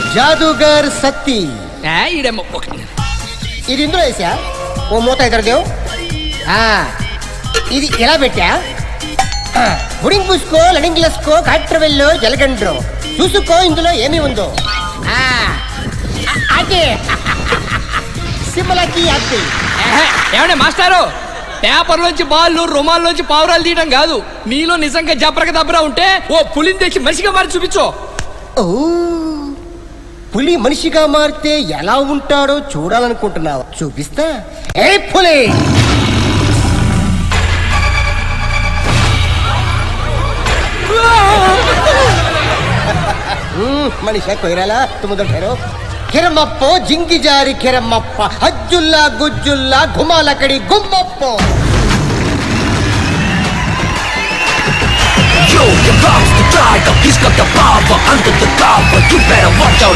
జాదుగర్ సత్తి ఏ, ఈడేమో ఒక- ఇది ఇందులో వేసా ఓ మూత ఎదురుదేవు ఇది ఎలా పెట్టా ఆ, బుడింగ్ పూసుకో లడింగ్ లస్కో కాట్రవెల్లో జలగండ్రో చూసుకో ఇందులో ఏమి ఉందో ఆ, అ- అదే సిమ్మలకి అత్తి ఏహే, ఏమండే మాస్టారు పేపర్లోంచి బాళ్ళు రుమాల్లోంచి పావురాలు తీయడం కాదు నీలో నిజంగా జబరక దబ్బరా ఉంటే ఓ పులిని తెచ్చి మనిషిగా మారి చూపించు ఓ పులి మనిషిగా మారితే ఎలా ఉంటాడో చూడాలనుకుంటున్నావు చూపిస్తా ఏ పులి ಹ್ಮ್, ಮನುಷ್ಯ ಕೊಯ್ರಲ್ಲ ತುಂಬದ ಠೇರೋ ಕಿರಮಪ್ಪೋ ಜಿಂಗಿ ಜಾರಿ ಕಿರಮಪ್ಪ ಅಜ್ಜುಲ್ಲ ಗುಜ್ಜುಲ್ಲ ಗುಮಾಲ ಕಡಿ ಗುಮ್ಮಪ್ಪೋ Yo, your mom's the tiger, he's got the power under the cover. You better watch out.